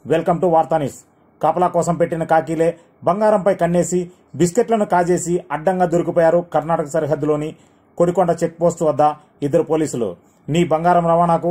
welcome to వార్తానిస్ కాపలా కోసం పెట్టిన కాకీలే బంగారంపై కన్నేసి బిస్కెట్లను కాజేసి అడ్డంగా దొరికిపోయారు కర్ణాటక సరిహద్దులోని కొడికొండ చెక్ పోస్ట్ వద్ద ఇద్దరు పోలీసులు నీ బంగారం రవాణాకు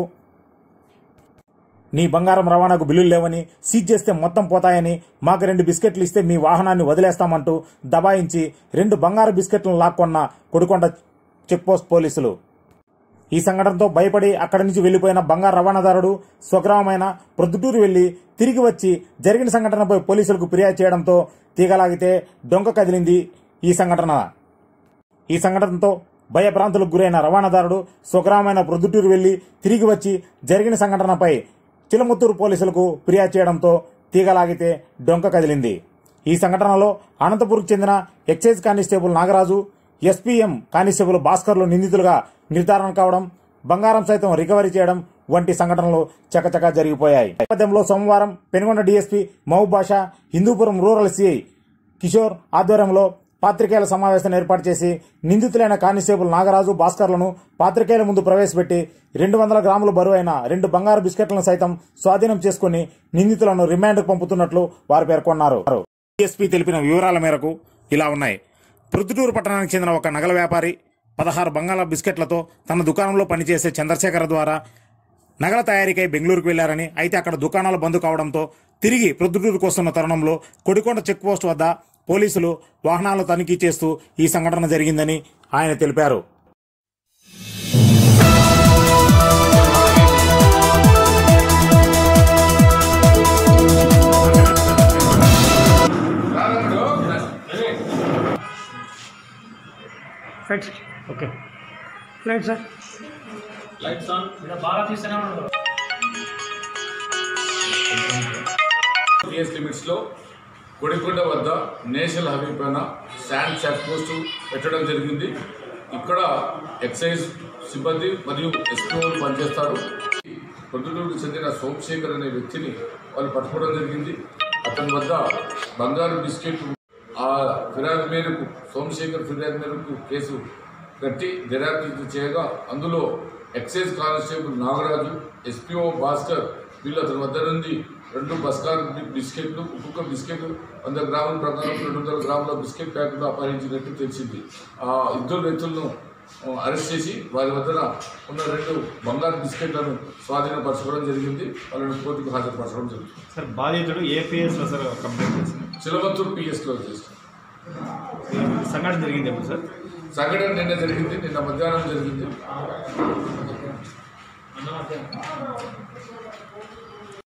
నీ బంగారం రవాణాకు బిల్లులు లేవని సీజ్ చేస్తే మొత్తం పోతాయని మాకు రెండు బిస్కెట్లు ఇస్తే మీ వాహనాన్ని వదిలేస్తామంటూ దబాయించి రెండు బంగారు బిస్కెట్లను లాక్కొన్న కొడికొండ చెక్పోస్ట్ పోలీసులు ఈ సంఘటనతో భయపడి అక్కడి నుంచి వెళ్లిపోయిన బంగారు రవాణాదారుడు స్వగ్రామమైన ప్రొద్దుటూరు వెళ్లి తిరిగి వచ్చి జరిగిన సంఘటనపై పోలీసులకు ఫిర్యాదు చేయడంతో తీగలాగితే డొంక కదిలింది ఈ సంఘటన ఈ సంఘటనతో భయభ్రాంతులకు గురైన రవాణాదారుడు స్వగ్రామమైన ప్రొద్దుటూరు వెళ్లి తిరిగి వచ్చి జరిగిన సంఘటనపై చిలముత్తూరు పోలీసులకు ఫిర్యాదు చేయడంతో తీగలాగితే డొంక కదిలింది ఈ సంఘటనలో అనంతపురకు చెందిన excise constable Nagaraju SPM constable భాస్కర్లు నిందితులుగా నిర్ధారణ కావడం బంగారం సైతం రికవరీ చేయడం వంటి సంఘటనలు చకచకా జరిగిపోయాయి నేపథ్యంలో సోమవారం Penukonda DSP Mahaboob Basha Hindupuram rural CI Kishore ఆధ్వర్యంలో పాత్రికేయుల సమావేశాన్ని ఏర్పాటు చేసి నిందితులైన కానిస్టేబుల్ నాగరాజు భాస్కర్లను పాత్రికేయుల ముందు ప్రవేశపెట్టి రెండు వందల గ్రాముల బరువైన రెండు బంగారు బిస్కెట్లను సైతం స్వాధీనం చేసుకుని నిందితులను రిమాండ్కు పంపుతున్నట్లు వారు పేర్కొన్నారు డీఎస్పీ తెలిపిన వివరాల మేరకు ఇలా ఉన్నాయి ప్రొద్దుటూరు పట్టణానికి చెందిన ఒక నగల వ్యాపారి పదహారు బంగాళ బిస్కెట్లతో తన దుకాణంలో పనిచేసే చంద్రశేఖర్ ద్వారా నగల తయారీకై బెంగళూరుకు వెళ్లారని అయితే అక్కడ దుకాణాలు బంద్ కావడంతో తిరిగి ప్రొద్దుటూరుకు వస్తున్న తరుణంలో కొడికొండ చెక్ పోస్ట్ వద్ద పోలీసులు వాహనాలు తనిఖీ చేస్తూ ఈ సంఘటన జరిగిందని ఆయన తెలిపారు flight okay flight sir lights on ఇక్కడ బాగా తీస్తూనే ఉండదు టీఎస్ లిమిట్స్లో కొడికొండ వద్ద నేషనల్ హైవే పైన శాండ్ చెక్ పోస్ట్ పెట్టడం జరిగింది ఇక్కడ ఎక్సైజ్ సిబ్బంది మరియు ఎస్పీఓలు పనిచేస్తారు పొద్దుటూరుకు చెందిన సోమశేఖర్ అనే వ్యక్తిని వాళ్ళు పట్టుకోవడం జరిగింది అతని వద్ద బంగారు బిస్కెట్ ఆ ఫిర్యాదు మేరకు సోమశేఖర్ ఫిర్యాదు మేరకు కేసు కట్టి దర్యాప్తు చేయగా అందులో excise constable Nagaraju SPO Bhaskar వీళ్ళు అతని వద్ద నుండి రెండు బస్కార్ బి- బిస్కెట్లు ఒక్కొక్క బిస్కెట్ వంద గ్రాముల ప్రకారం రెండు వందల గ్రాముల బిస్కెట్ ప్యాకెట్లు అపహరించినట్టు తెలిసింది ఆ ఇద్దరు వ్యక్తులను ఆ, అరెస్ట్ చేసి వారి వద్ద ఉన్న రెండు బంగారు బిస్కెట్లను స్వాధీనపరచుకోవడం జరిగింది వాళ్ళని కోర్టుకు హాజరుపరచడం జరుగుతుంది సార్ బాధితుడు ఏపీఎస్లో సార్ కంప్లైంట్ చేశారు చిలవత్తూరు పిఎస్లో చేస్తాం సంఘటన జరిగింది ఎప్పుడు సార్ సంఘటన నిన్న జరిగింది నిన్న మధ్యాహ్నం జరిగింది